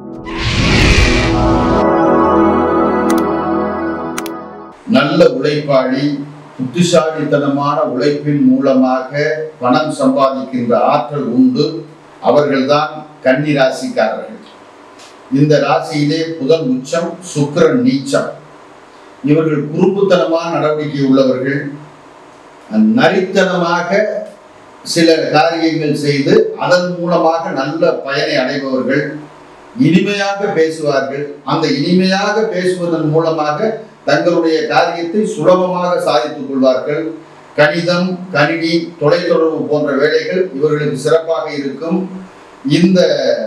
நல்ல உழைப்பாளி புத்திசாலித்தனமான உழைப்பின் மூலமாக பணம் சம்பாதிக்கின்ற ஆற்றல் உண்டு அவர்கள்தான் கன்னி ராசிக்காரர்கள் இந்த ராசியிலே புதன் உச்சம் சுக்கிரன் நீச்சம் இவர்கள் குறும்புத்தனமான நடவடிக்கை உள்ளவர்கள் நரித்தனமாக சில காரியங்கள் செய்து அதன் மூலமாக நல்ல பயனை அடைபவர்கள் இனிமையாக பேசுவார்கள் அந்த இனிமையாக பேசுவதன் மூலமாக தங்களுடைய காரியத்தை சுலபமாக சாதித்துக் கொள்வார்கள் கணிதம் கணினி தொலைத்தொடர்பு போன்ற வேலைகள் இவர்களுக்கு சிறப்பாக இருக்கும் இந்த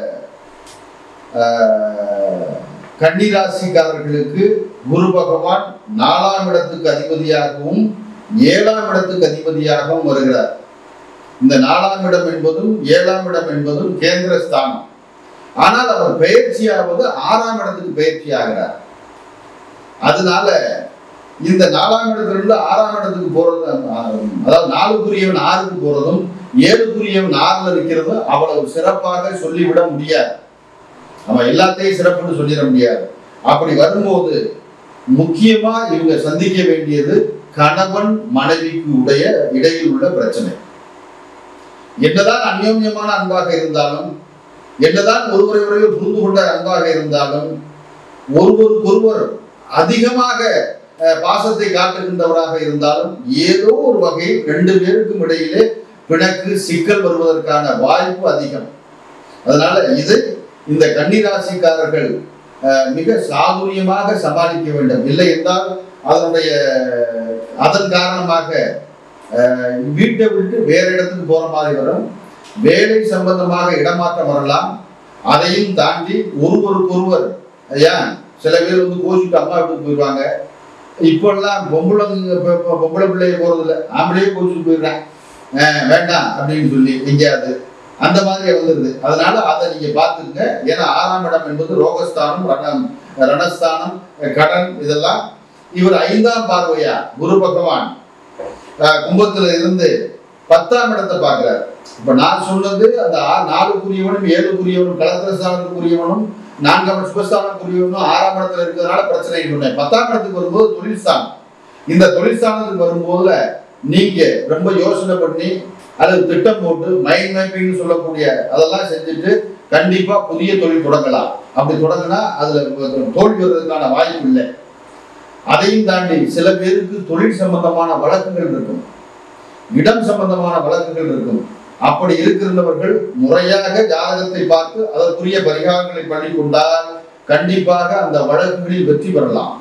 ஆஹ், கன்னிராசிக்காரர்களுக்கு குரு பகவான் நாலாம் இடத்துக்கு அதிபதியாகவும் ஏழாம் இடத்துக்கு அதிபதியாகவும் வருகிறார் இந்த நாலாம் இடம் என்பதும் ஏழாம் இடம் என்பதும் கேந்திர ஸ்தானம் ஆனால் அவர் பயிற்சியாவது ஆறாம் இடத்துக்கு பயிற்சி ஆகிறார் அதனால இந்த நாலாம் இடத்திலிருந்து ஆறாம் இடத்துக்கு போறது அஹ், அதாவது நாலுக்குரியவன் ஆறுக்கு போறதும் ஏழுக்குரியவன் ஆறுல நிற்கிறதும் அவ்வளவு சிறப்பாக சொல்லிவிட முடியாது நம்ம எல்லாத்தையும் சிறப்புன்னு சொல்லிட முடியாது அப்படி வரும்போது முக்கியமா இவங்க சந்திக்க வேண்டியது கணவன் மனைவிக்கு உடைய இடையில் உள்ள பிரச்சனை என்னதான் அந்யோன்யமான அன்பாக இருந்தாலும் என்னதான் ஒருவரை ஒருவர் புரிந்து கொண்ட அன்பாக இருந்தாலும் ஒருவருக்கொருவர் அதிகமாக அஹ், பாசத்தை காட்டுகின்றவராக இருந்தாலும் ஏதோ ஒரு வகையில் ரெண்டு பேருக்கும் இடையிலே பிணக்கு சிக்கல் வருவதற்கான வாய்ப்பு அதிகம் அதனால இது இந்த கன்னிராசிக்காரர்கள் அஹ், மிக சாதுரியமாக சமாளிக்க வேண்டும் இல்லை என்றால் அதனுடைய அதன் காரணமாக அஹ், வீட்டை விட்டு வேற இடத்துக்கு போற மாதிரி வரும் வேலை சம்பந்தமாக இடமாற்றம் வரலாம் அதையும் தாண்டி ஒருவருக்கொருவர் ஏன் சில பேர் வந்து கோச்சிட்டு அம்மா வீட்டுக்கு போயிடுவாங்க இப்பெல்லாம் பொம்பளை பொ- பொ- பொம்பளை பிள்ளைய போறதில்ல ஆம்பளையே கோச்சிட்டு போயிடுறேன் அஹ் வேண்டாம் அப்படின்னு சொல்லி எங்கேயாவது அந்த மாதிரி வந்துருது அதனால அதை நீங்க பார்த்துக்கங்க ஏன்னா ஆறாம் இடம் என்பது ரோகஸ்தானம் ரணம் ரணஸ்தானம் கடன் இதெல்லாம் இவர் ஐந்தாம் பார்வையா குரு பகவான் அஹ், கும்பத்துல இருந்து பத்தாம் இடத்தை பார்க்கிறார் இப்ப நான் சொன்னது அந்த ஆ- நாலுக்குரியவனும் ஏழுக்குரியவனும் கலத்திரஸ்தானத்துக்குரியவனும் நான்காம் சுபஸ்தானத்துக்குரியவனும் ஆறாம் இடத்துல இருக்கிறதுனால பிரச்சனை சொன்னேன் பத்தாம் இடத்துக்கு வரும்போது தொழில்ஸ்தானம் இந்த தொழில்ஸ்தானத்துக்கு வரும்போதுல நீங்க ரொம்ப யோசனை பண்ணி அல்லது திட்டம் போட்டு மைண்ட் மேப்பிங்னு சொல்லக்கூடிய அதெல்லாம் செஞ்சுட்டு கண்டிப்பா புதிய தொழில் தொடங்கலாம் அப்படி தொடங்கினா அதுல தோல்வி வர்றதுக்கான வாய்ப்பு இல்லை அதையும் தாண்டி சில பேருக்கு தொழில் சம்பந்தமான வழக்குகள் இருக்கும் இடம் சம்பந்தமான வழக்குகள் இருக்கும் அப்படி இருக்கின்றவர்கள் முறையாக ஜாதகத்தை பார்த்து அதற்குரிய பரிகாரங்களை பண்ணி கொண்டால் கண்டிப்பாக அந்த வழக்குகளில் வெற்றி பெறலாம்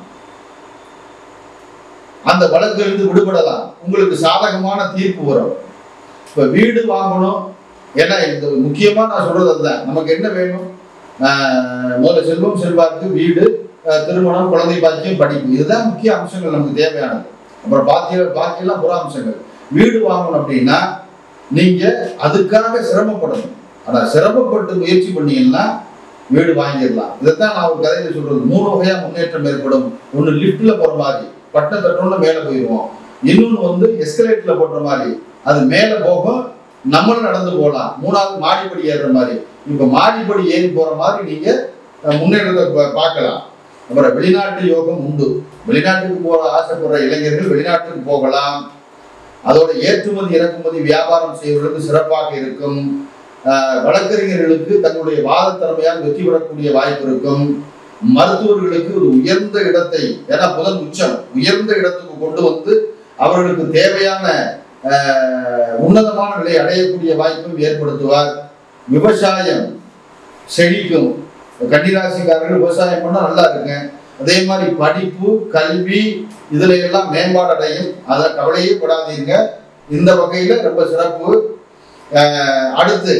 அந்த வழக்கிலிருந்து விடுபடலாம் உங்களுக்கு சாதகமான தீர்ப்பு வரும் இப்ப வீடு வாங்கணும் ஏன்னா இந்த முக்கியமா நான் சொல்றது அதுதான் நமக்கு என்ன வேணும் ஆஹ் முதல்ல செல்வம் செல்வாக்கு வீடு ஆஹ் திருமணம் குழந்தை பாக்கியம் படிப்பு இதுதான் முக்கிய அம்சங்கள் நமக்கு தேவையானது அப்புறம் பாக்கிய பாக்கியெல்லாம் புற அம்சங்கள் வீடு வாங்கணும் அப்படின்னா நீங்க அதுக்காக சிரமப்படணும் ஆனா சிரமப்பட்டு முயற்சி பண்ணீங்கன்னா வீடு வாங்கிடலாம் இதைத்தான் நான் ஒரு கதையில சொல்றது மூணு வகையா முன்னேற்றம் ஏற்படும் ஒன்று லிஃப்ட்ல போற மாதிரி பட்ட தட்டோன்னு மேலே போயிடுவோம் இன்னொன்று வந்து எஸ்கலேட்டர்ல போடுற மாதிரி அது மேலே போகும் நம்மளும் நடந்து போகலாம் மூணாவது மாடிப்படி ஏறுற மாதிரி இப்போ மாடிப்படி ஏறி போற மாதிரி நீங்க அஹ், முன்னேற்றத்தை பா- பார்க்கலாம் அப்புறம் வெளிநாட்டு யோகம் உண்டு வெளிநாட்டுக்கு போற ஆசைப்படுற இளைஞர்கள் வெளிநாட்டுக்கு போகலாம் அதோட ஏற்றுமதி இறக்குமதி வியாபாரம் செய்வதற்கு சிறப்பாக இருக்கும் அஹ், வழக்கறிஞர்களுக்கு தங்களுடைய வாத திறமையால் வெற்றி பெறக்கூடிய வாய்ப்பு இருக்கும் மருத்துவர்களுக்கு ஒரு உயர்ந்த இடத்தை ஏன்னா புதன் உச்சம் உயர்ந்த இடத்துக்கு கொண்டு வந்து அவர்களுக்கு தேவையான அஹ், உன்னதமான நிலை அடையக்கூடிய வாய்ப்பும் ஏற்படுத்துவார் விவசாயம் செழிக்கும் கன்னிராசிக்காரர்கள் விவசாயம் பண்ணா நல்லா இருக்குங்க அதே மாதிரி படிப்பு கல்வி இதுல எல்லாம் மேம்பாடு அடையும் அதை கவலையே படாதீங்க இந்த வகையில ரொம்ப சிறப்பு அஹ், அடுத்து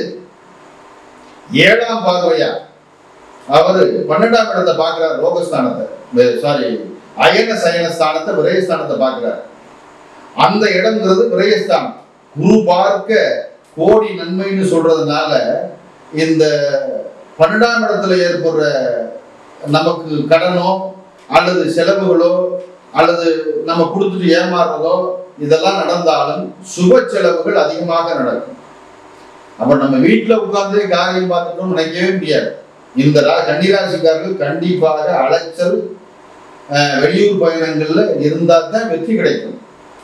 ஏழாம் பார்வையா அவரு பன்னெண்டாம் இடத்தை பார்க்கிறார் ரோகஸ்தானத்தை சாரி அயன சயன ஸ்தானத்தை விரயஸ்தானத்தை பார்க்கிறார் அந்த இடம்ங்கிறது விரயஸ்தானம் குரு பார்க்க கோடி நன்மைன்னு சொல்றதுனால இந்த பன்னெண்டாம் இடத்துல ஏற்படுற நமக்கு கடனோ அல்லது செலவுகளோ அல்லது நம்ம கொடுத்துட்டு ஏமாறுறதோ இதெல்லாம் நடந்தாலும் சுப செலவுகள் அதிகமாக நடக்கும் அப்ப நம்ம வீட்டுல உட்கார்ந்து காரியம் பார்த்துட்டோம் நினைக்கவே முடியாது இந்த ரா- கன்னிராசிக்காரர்கள் கண்டிப்பாக அலைச்சல் அஹ், வெளியூர் பயணங்கள்ல இருந்தால் தான் வெற்றி கிடைக்கும்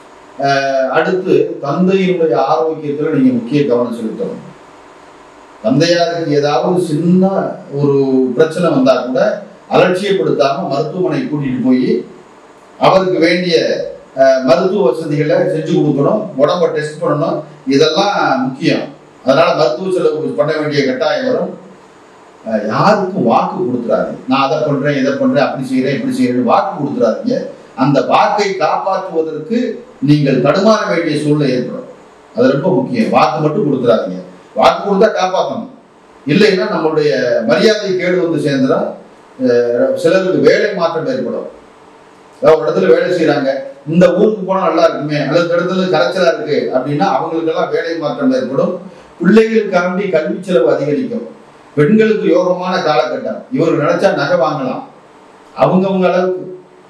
அஹ், அடுத்து தந்தையினுடைய ஆரோக்கியத்துல நீங்க முக்கிய கவனம் செலுத்தணும் தந்தையாருக்கு ஏதாவது சின்ன ஒரு பிரச்சனை வந்தா கூட அலட்சியப்படுத்தாம மருத்துவமனை கூட்டிட்டு போய் அவருக்கு வேண்டிய அஹ், மருத்துவ வசதிகளை செஞ்சு கொடுக்கணும் உடம்ப டெஸ்ட் பண்ணணும் இதெல்லாம் முக்கியம் அதனால மருத்துவ செலவு பண்ண வேண்டிய கட்டாயம் வரும் அஹ், யாருக்கும் வாக்கு கொடுத்துறாதீங்க நான் அதை பண்றேன் இதை பண்றேன் அப்படி செய்யறேன் இப்படி செய்யறேன் வாக்கு கொடுத்துறாதீங்க அந்த வாக்கை காப்பாற்றுவதற்கு நீங்கள் தடுமாற வேண்டிய சூழ்நிலை ஏற்படும் அது ரொம்ப முக்கியம் வாக்கு மட்டும் கொடுத்துறாதீங்க வாக்கு கொடுத்தா காப்பாற்றணும் இல்லைன்னா நம்மளுடைய மரியாதை கேடு வந்து சேர்ந்துடா அஹ், சிலருக்கு வேலை மாற்றம் ஏற்படும் அதாவது ஒரு இடத்துல வேலை செய்றாங்க இந்த ஊருக்கு போனா நல்லா இருக்குமே அல்லது இந்த இடத்துல கரைச்சலா இருக்கு அப்படின்னா அவங்களுக்கெல்லாம் வேலை மாற்றம் ஏற்படும் பிள்ளைகளுக்காண்டி கல்வி செலவு அதிகரிக்கும் பெண்களுக்கு யோகமான காலகட்டம் இவர் நினைச்சா நகை வாங்கலாம் அவங்கவங்க அளவுக்கு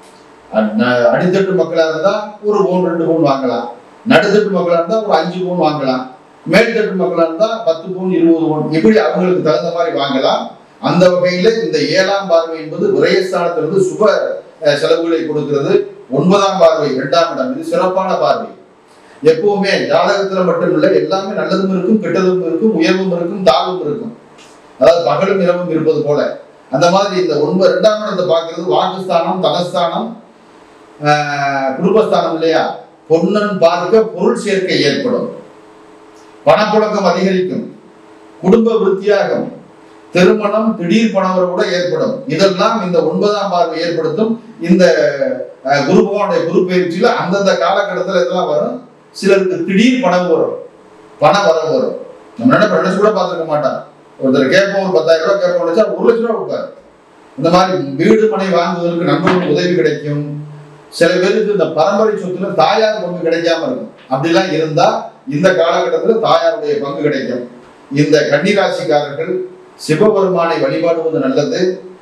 அ- ந- அடித்தட்டு மக்களா இருந்தா ஒரு பவுன் ரெண்டு பவுன் வாங்கலாம் நடுத்தட்டு மக்களா இருந்தா ஒரு அஞ்சு பவுன் வாங்கலாம் மேல்தட்டு மக்களா இருந்தா பத்து பவுன் இருபது பவுன் இப்படி அவங்களுக்கு தகுந்த மாதிரி வாங்கலாம் அந்த வகையில இந்த ஏழாம் பார்வை என்பது விரயஸ்தானத்திலிருந்து சுப அஹ், செலவுகளை கொடுக்கிறது ஒன்பதாம் பார்வை இரண்டாம் இடம் இது சிறப்பான பார்வை எப்பவுமே ஜாதகத்துல மட்டும் இல்லை எல்லாமே நல்லதும் இருக்கும் கெட்டதும் இருக்கும் உயர்வும் இருக்கும் தாழ்வும் இருக்கும் அதாவது பகலும் இரவும் இருப்பது போல அந்த மாதிரி இந்த ஒன்பது இரண்டாம் இடத்தை பார்க்கிறது வாக்குஸ்தானம் தனஸ்தானம் ஆஹ், குடும்பஸ்தானம் இல்லையா பொன்னன் பார்க்க பொருள் சேர்க்கை ஏற்படும் பணப்புழக்கம் அதிகரிக்கும் குடும்ப விருத்தியாகும் திருமணம் திடீர் பணவரவு கூட ஏற்படும் இதெல்லாம் இந்த ஒன்பதாம் பார்வை ஏற்படுத்தும் இந்த அஹ், குரு பகவானுடைய குரு பயிற்சியில அந்தந்த காலகட்டத்தில் இதெல்லாம் வரும் சிலருக்கு திடீர் பணம் வரும் பண வரவு வரும் நம்ம நினைப்ப நினைச்சு கூட பார்த்துருக்க மாட்டான் ஒருத்தர் கேட்போம் ஒரு பத்தாயிரம் ரூபாய் கேட்போம் நினைச்சா ஒரு லட்ச ரூபா கொடுப்பாரு இந்த மாதிரி வீடு மனை வாங்குவதற்கு நண்பர்களுக்கு உதவி கிடைக்கும் சில பேருக்கு இந்த பரம்பரை சொத்துல தாயார் பங்கு கிடைக்காம இருக்கும் அப்படிலாம் இருந்தா இந்த காலகட்டத்தில் தாயாருடைய பங்கு கிடைக்கும் இந்த கன்னிராசிக்காரர்கள் சிவபெருமானை வழிபாடுவது நல்லது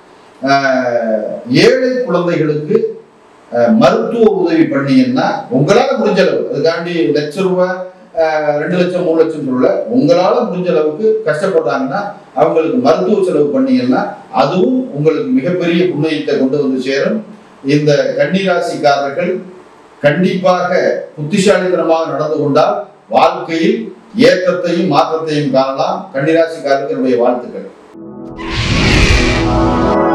ஆஹ், ஏழை குழந்தைகளுக்கு ஆஹ், மருத்துவ உதவி பண்ணீங்கன்னா உங்களால முடிஞ்ச அளவு அதுக்காண்டி லட்ச ரூபாய் ஆஹ், ரெண்டு லட்சம் மூணு லட்சம் சொல்லல உங்களால முடிஞ்ச அளவுக்கு கஷ்டப்படுறாங்கன்னா அவங்களுக்கு மருத்துவ செலவு பண்ணீங்கன்னா அதுவும் உங்களுக்கு மிகப்பெரிய புண்ணியத்தை கொண்டு வந்து சேரும் இந்த கன்னிராசிக்காரர்கள் கண்டிப்பாக புத்திசாலித்தனமாக நடந்து கொண்டால் வாழ்க்கையில் ஏற்றத்தையும் மாற்றத்தையும் காணலாம் கன்னிராசிக்காரருக்கு என்னுடைய வாழ்த்துக்கள்